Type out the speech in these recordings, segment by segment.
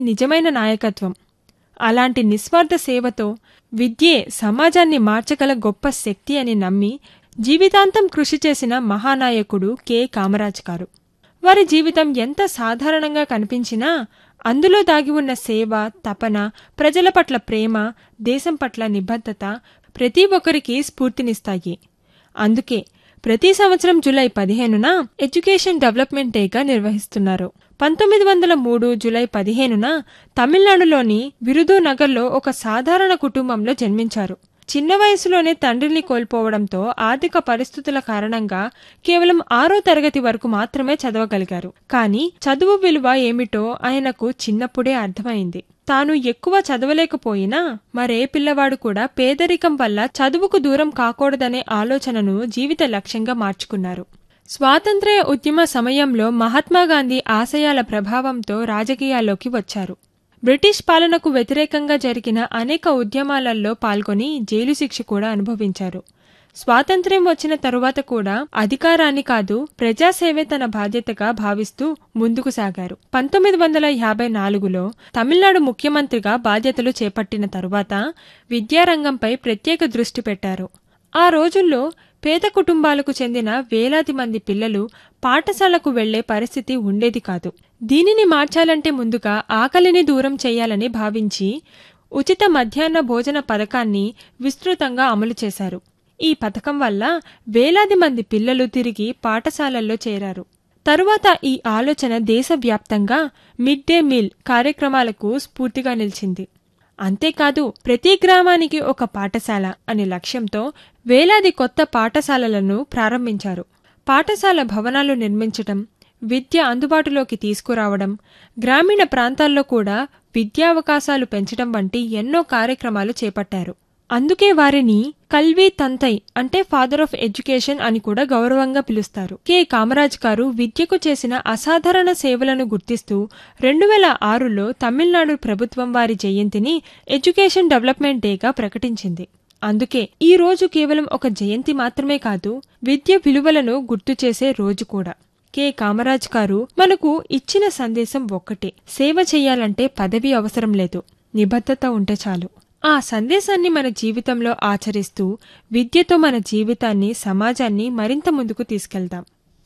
నిజమైన నాయకత్వం అలాంటి నిస్వార్థ సేవతో విద్యే సమాజాన్ని మార్చగల గొప్ప శక్తి అని నమ్మి జీవితాంతం కృషి చేసిన మహానాయకుడు కె కామరాజ్ గారు వారి జీవితం ఎంత సాధారణంగా కనిపించినా అందులో దాగి ఉన్న సేవ తపన ప్రజల పట్ల ప్రేమ దేశం పట్ల నిబద్ధత ప్రతి ఒక్కరికి స్ఫూర్తినిస్తాయి అందుకే ప్రతి సంవత్సరం జూలై పదిహేనున ఎడ్యుకేషన్ డెవలప్మెంట్ డేగా నిర్వహిస్తున్నారు పంతొమ్మిది వందల మూడు జూలై పదిహేనున తమిళనాడులోని విరుదునగర్లో ఒక సాధారణ కుటుంబంలో జన్మించారు చిన్న వయసులోనే తండ్రిని కోల్పోవడంతో ఆర్థిక పరిస్థితుల కారణంగా కేవలం ఆరో తరగతి వరకు మాత్రమే చదవగలిగారు కానీ చదువు విలువ ఏమిటో ఆయనకు చిన్నప్పుడే అర్థమైంది తాను ఎక్కువ చదవలేకపోయినా మరే పిల్లవాడు కూడా పేదరికం వల్ల చదువుకు దూరం కాకూడదనే ఆలోచనను జీవిత లక్ష్యంగా మార్చుకున్నారు స్వాతంత్ర్య ఉద్యమ సమయంలో మహాత్మాగాంధీ ఆశయాల ప్రభావంతో రాజకీయాల్లోకి వచ్చారు బ్రిటిష్ పాలనకు వ్యతిరేకంగా జరిగిన అనేక ఉద్యమాలలో పాల్గొని జైలు శిక్ష కూడా అనుభవించారు స్వాతంత్ర్యం వచ్చిన తరువాత కూడా అధికారాన్ని కాదు ప్రజాసేవే తన బాధ్యతగా భావిస్తూ ముందుకు సాగారు పంతొమ్మిది వందల యాభై నాలుగులో తమిళనాడు ముఖ్యమంత్రిగా బాధ్యతలు చేపట్టిన తరువాత విద్యారంగంపై ప్రత్యేక దృష్టి పెట్టారు ఆ రోజుల్లో పేద కుటుంబాలకు చెందిన వేలాది మంది పిల్లలు పాఠశాలకు వెళ్లే పరిస్థితి ఉండేది కాదు దీనిని మార్చాలంటే ముందుగా ఆకలిని దూరం చేయాలని భావించి ఉచిత మధ్యాహ్న భోజన పథకాన్ని విస్తృతంగా అమలు చేశారు ఈ పథకం వల్ల వేలాది మంది పిల్లలు తిరిగి పాఠశాలల్లో చేరారు తరువాత ఈ ఆలోచన దేశవ్యాప్తంగా మిడ్ డే మీల్ కార్యక్రమాలకు స్ఫూర్తిగా నిలిచింది అంతేకాదు ప్రతి గ్రామానికి ఒక పాఠశాల అనే లక్ష్యంతో వేలాది కొత్త పాఠశాలలను ప్రారంభించారు పాఠశాల భవనాలు నిర్మించటం విద్య అందుబాటులోకి తీసుకురావడం గ్రామీణ ప్రాంతాల్లో కూడా విద్యావకాశాలు పెంచడం వంటి ఎన్నో కార్యక్రమాలు చేపట్టారు అందుకే వారిని కల్వి తంతై అంటే ఫాదర్ ఆఫ్ ఎడ్యుకేషన్ అని కూడా గౌరవంగా పిలుస్తారు కె కామరాజ్ గారు విద్యకు చేసిన అసాధారణ సేవలను గుర్తిస్తూ రెండు వేల ఆరులో తమిళనాడు ప్రభుత్వం వారి జయంతిని ఎడ్యుకేషన్ డెవలప్మెంట్ డేగా ప్రకటించింది అందుకే ఈ రోజు కేవలం ఒక జయంతి మాత్రమే కాదు విద్య విలువలను గుర్తు చేసే రోజు కూడా కె కామరాజ్ గారు మనకు ఇచ్చిన సందేశం ఒక్కటే సేవ చేయాలంటే పదవి అవసరం లేదు నిబద్ధత ఉంటే చాలు ఆ సందేశాన్ని మన జీవితంలో ఆచరిస్తూ విద్యతో మన జీవితాన్ని సమాజాన్ని మరింత ముందుకు తీసుకెళ్దాం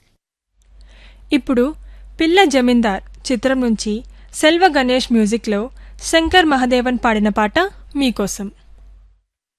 ఇప్పుడు పిల్ల జమీందార్ చిత్రం నుంచి సెల్వ గణేష్ మ్యూజిక్లో శంకర్ మహదేవన్ పాడిన పాట మీకోసం